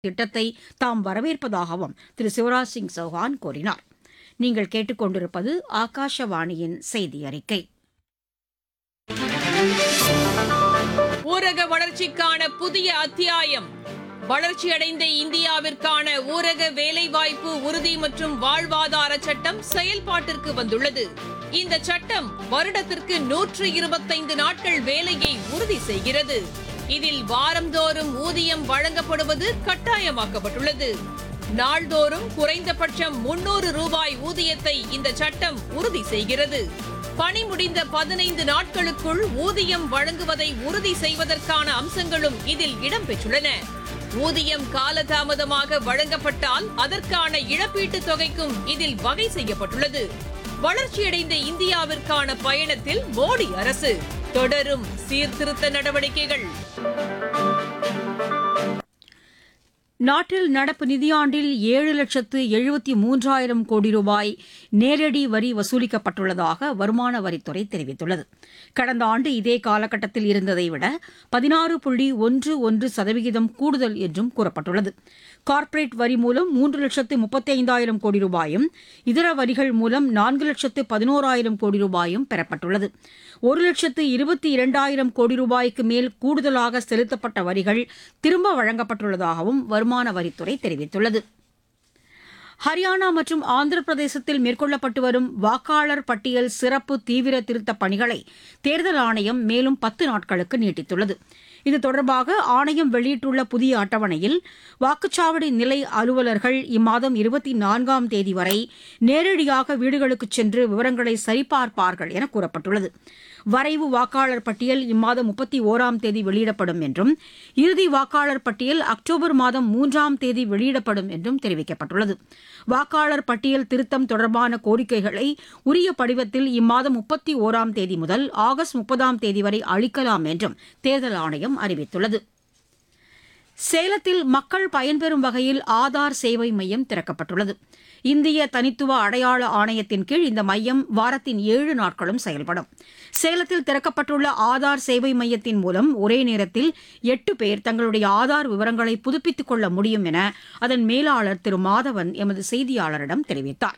திட்டத்தை தாம் வரவேற்பதாகவும் திரு சிவராஜ் சிங் சௌஹான் கூறினார் நீங்கள் கேட்டுக்கொண்டிருப்பது ஆகாஷவாணியின் செய்தி அறிக்கை ஊரக வளர்ச்சிக்கான புதிய அத்தியாயம் வளர்ச்சியடைந்த இந்தியாவிற்கான ஊரக வேலைவாய்ப்பு உறுதி மற்றும் வாழ்வாதார சட்டம் செயல்பாட்டிற்கு வந்துள்ளது இந்த சட்டம் வருடத்திற்கு நூற்று இருபத்தைந்து நாட்கள் வேலையை உறுதி செய்கிறது இதில் வாரந்தோறும் ஊதியம் வழங்கப்படுவது கட்டாயமாக்கப்பட்டுள்ளது நாள்தோறும் குறைந்தபட்சம் முன்னூறு ரூபாய் ஊதியத்தை இந்த சட்டம் உறுதி செய்கிறது பணி முடிந்த பதினைந்து நாட்களுக்குள் ஊதியம் வழங்குவதை உறுதி செய்வதற்கான அம்சங்களும் இதில் இடம்பெற்றுள்ளன ஊதியம் காலதாமதமாக வழங்கப்பட்டால் அதற்கான இழப்பீட்டுத் தொகைக்கும் இதில் வகை செய்யப்பட்டுள்ளது வளர்ச்சியடைந்த இந்தியாவிற்கான பயணத்தில் மோடி அரசு தொடரும் சீர்திருத்த நடவடிக்கைகள் நாட்டில் நடப்பு நிதியாண்டில் ஏழு லட்சத்து எழுபத்தி மூன்றாயிரம் கோடி ரூபாய் நேரடி வரி வசூலிக்கப்பட்டுள்ளதாக வருமான வரித்துறை தெரிவித்துள்ளது கடந்த ஆண்டு இதே காலகட்டத்தில் இருந்ததை விட பதினாறு புள்ளி ஒன்று ஒன்று சதவிகிதம் கூடுதல் என்றும் கூறப்பட்டுள்ளது கார்ப்பரேட் வரி மூலம் மூன்று லட்சத்து முப்பத்தைந்தாயிரம் கோடி ரூபாயும் இதர வரிகள் மூலம் நான்கு லட்சத்து பதினோராயிரம் கோடி ரூபாயும் பெறப்பட்டுள்ளது ஒரு லட்சத்து இருபத்தி இரண்டாயிரம் கோடி ரூபாய்க்கு மேல் கூடுதலாக செலுத்தப்பட்ட வரிகள் திரும்ப வழங்கப்பட்டுள்ளதாகவும் வருமான வரித்துறை தெரிவித்துள்ளது ஹரியானா மற்றும் ஆந்திர பிரதேசத்தில் மேற்கொள்ளப்பட்டு வரும் வாக்காளர் பட்டியல் சிறப்பு தீவிர திருத்தப் பணிகளை தேர்தல் ஆணையம் மேலும் பத்து நாட்களுக்கு நீட்டித்துள்ளது இது தொடர்பாக ஆணையம் வெளியிட்டுள்ள புதிய அட்டவணையில் வாக்குச்சாவடி நிலை அலுவலர்கள் இம்மாதம் இருபத்தி நான்காம் தேதி வரை நேரடியாக வீடுகளுக்குச் சென்று விவரங்களை சரிபார்ப்பார்கள் என கூறப்பட்டுள்ளது வரைவு வாக்காளர் பட்டியல் இம்மாதம் முப்பத்தி ஓராம் தேதி வெளியிடப்படும் என்றும் இறுதி வாக்காளர் பட்டியல் அக்டோபர் மாதம் மூன்றாம் தேதி வெளியிடப்படும் என்றும் தெரிவிக்கப்பட்டுள்ளது வாக்காளர் பட்டியல் திருத்தம் தொடர்பான கோரிக்கைகளை உரிய படிவத்தில் இம்மாதம் முப்பத்தி ஓராம் தேதி முதல் ஆகஸ்ட் முப்பதாம் தேதி வரை அளிக்கலாம் என்றும் தேர்தல் ஆணையம் அறிவித்துள்ளது சேலத்தில் மக்கள் பயன்பெறும் வகையில் ஆதார் சேவை மையம் திறக்கப்பட்டுள்ளது இந்திய தனித்துவ அடையாள ஆணையத்தின் கீழ் இந்த மையம் வாரத்தின் ஏழு நாட்களும் செயல்படும் சேலத்தில் திறக்கப்பட்டுள்ள ஆதார் சேவை மையத்தின் மூலம் ஒரே நேரத்தில் எட்டு பேர் தங்களுடைய ஆதார் விவரங்களை புதுப்பித்துக் கொள்ள முடியும் என அதன் மேலாளர் திரு மாதவன் எமது செய்தியாளரிடம் தெரிவித்தார்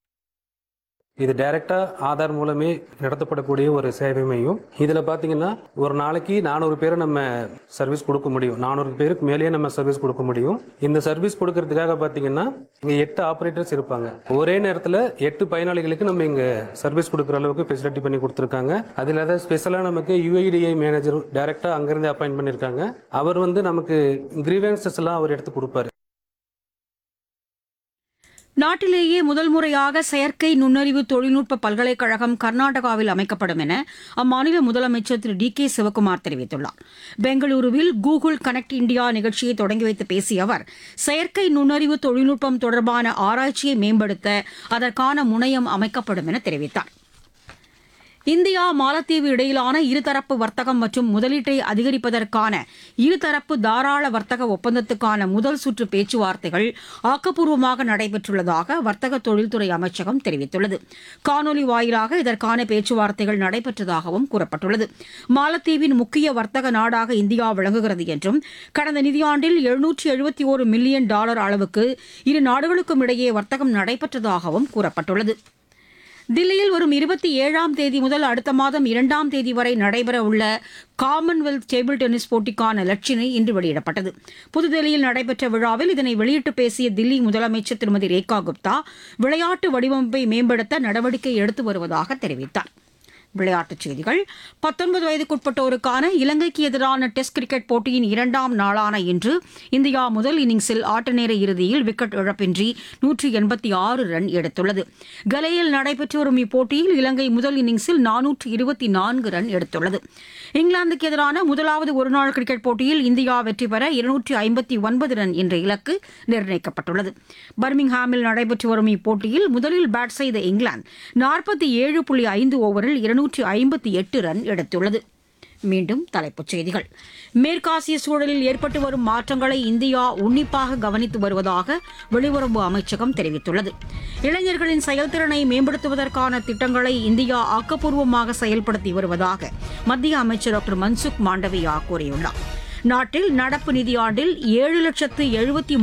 இது டைரக்டா ஆதார் மூலமே நடத்தப்படக்கூடிய ஒரு சேவை மையம் இதுல பாத்தீங்கன்னா ஒரு நாளைக்கு நானூறு பேரை நம்ம சர்வீஸ் கொடுக்க முடியும் நானூறு பேருக்கு மேலேயே நம்ம சர்வீஸ் கொடுக்க முடியும் இந்த சர்வீஸ் கொடுக்கறதுக்காக பாத்தீங்கன்னா இங்க எட்டு ஆபரேட்டர்ஸ் இருப்பாங்க ஒரே நேரத்துல எட்டு பயனாளிகளுக்கு நம்ம இங்க சர்வீஸ் கொடுக்குற அளவுக்கு ஃபெசிலிட்டி பண்ணி கொடுத்துருக்காங்க அதுல ஏதாவது ஸ்பெஷலா நமக்கு யுஐடிஐ மேனேஜர் டைரக்டா அங்கிருந்து அப்பாயின்ட் பண்ணிருக்காங்க அவர் வந்து நமக்கு கிரீவன்சஸ் எல்லாம் அவர் எடுத்து கொடுப்பாரு நாட்டிலேயே முதல் முறையாக செயற்கை நுண்ணறிவு தொழில்நுட்ப பல்கலைக்கழகம் கர்நாடகாவில் அமைக்கப்படும் என அம்மாநில முதலமைச்சர் திரு டி கே சிவக்குமார் தெரிவித்துள்ளார் பெங்களூருவில் கூகுள் கனெக்ட் இந்தியா நிகழ்ச்சியை தொடங்கி வைத்து பேசிய அவர் செயற்கை நுண்ணறிவு தொழில்நுட்பம் தொடர்பான ஆராய்ச்சியை மேம்படுத்த அதற்கான முனையம் அமைக்கப்படும் என தெரிவித்தார் இந்தியா மாலத்தீவு இடையிலான இருதரப்பு வர்த்தகம் மற்றும் முதலீட்டை அதிகரிப்பதற்கான இருதரப்பு தாராள வர்த்தக ஒப்பந்தத்துக்கான முதல் சுற்று பேச்சுவார்த்தைகள் ஆக்கப்பூர்வமாக நடைபெற்றுள்ளதாக வர்த்தக தொழில்துறை அமைச்சகம் தெரிவித்துள்ளது காணொலி வாயிலாக இதற்கான பேச்சுவார்த்தைகள் நடைபெற்றதாகவும் கூறப்பட்டுள்ளது மாலத்தீவின் முக்கிய வர்த்தக நாடாக இந்தியா விளங்குகிறது என்றும் கடந்த நிதியாண்டில் எழுநூற்றி எழுபத்தி ஒரு மில்லியன் டாலர் அளவுக்கு இரு நாடுகளுக்கும் இடையே வர்த்தகம் நடைபெற்றதாகவும் கூறப்பட்டுள்ளது தில்லியில் வரும் இருபத்தி ஏழாம் தேதி முதல் அடுத்த மாதம் இரண்டாம் தேதி வரை நடைபெறவுள்ள காமன்வெல்த் டேபிள் டென்னிஸ் போட்டிக்கான லட்சினை இன்று வெளியிடப்பட்டது புதுதில்லியில் நடைபெற்ற விழாவில் இதனை வெளியிட்டு பேசிய தில்லி முதலமைச்சர் திருமதி ரேகா குப்தா விளையாட்டு வடிவமைப்பை மேம்படுத்த நடவடிக்கை எடுத்து வருவதாக தெரிவித்தார் விளையாட்டுச் செய்திகள் பத்தொன்பது வயதுக்குட்பட்டோருக்கான இலங்கைக்கு எதிரான டெஸ்ட் கிரிக்கெட் போட்டியின் இரண்டாம் நாளான இன்று இந்தியா முதல் இன்னிங்ஸில் ஆட்டநேர இறுதியில் விக்கெட் இழப்பின்றி நூற்றி எண்பத்தி ஆறு ரன் எடுத்துள்ளது கலையில் நடைபெற்று வரும் இப்போட்டியில் இலங்கை முதல் இன்னிங்ஸில் நானூற்று இருபத்தி நான்கு ரன் எடுத்துள்ளது இங்கிலாந்துக்கு எதிரான முதலாவது ஒருநாள் கிரிக்கெட் போட்டியில் இந்தியா வெற்றி பெற இருநூற்றி ஐம்பத்தி ஒன்பது ரன் என்ற இலக்கு நிர்ணயிக்கப்பட்டுள்ளது பர்மிங்ஹாமில் நடைபெற்று வரும் இப்போட்டியில் முதலில் பேட் செய்த இங்கிலாந்து நாற்பத்தி ஏழு புள்ளி ஐந்து ஓவரில் இருநூற்றி ஐம்பத்தி எட்டு ரன் எடுத்துள்ளது மீண்டும் தலைப்புச் செய்திகள் மேற்காசிய சூழலில் ஏற்பட்டு வரும் மாற்றங்களை இந்தியா உன்னிப்பாக கவனித்து வருவதாக வெளியுறவு அமைச்சகம் தெரிவித்துள்ளது இளைஞர்களின் செயல்திறனை மேம்படுத்துவதற்கான திட்டங்களை இந்தியா ஆக்கப்பூர்வமாக செயல்படுத்தி வருவதாக மத்திய அமைச்சர் டாக்டர் மன்சுக் மாண்டவியா கூறியுள்ளார் நாட்டில் நடப்பு நிதியாண்டில் ஏழு லட்சத்து எழுபத்தி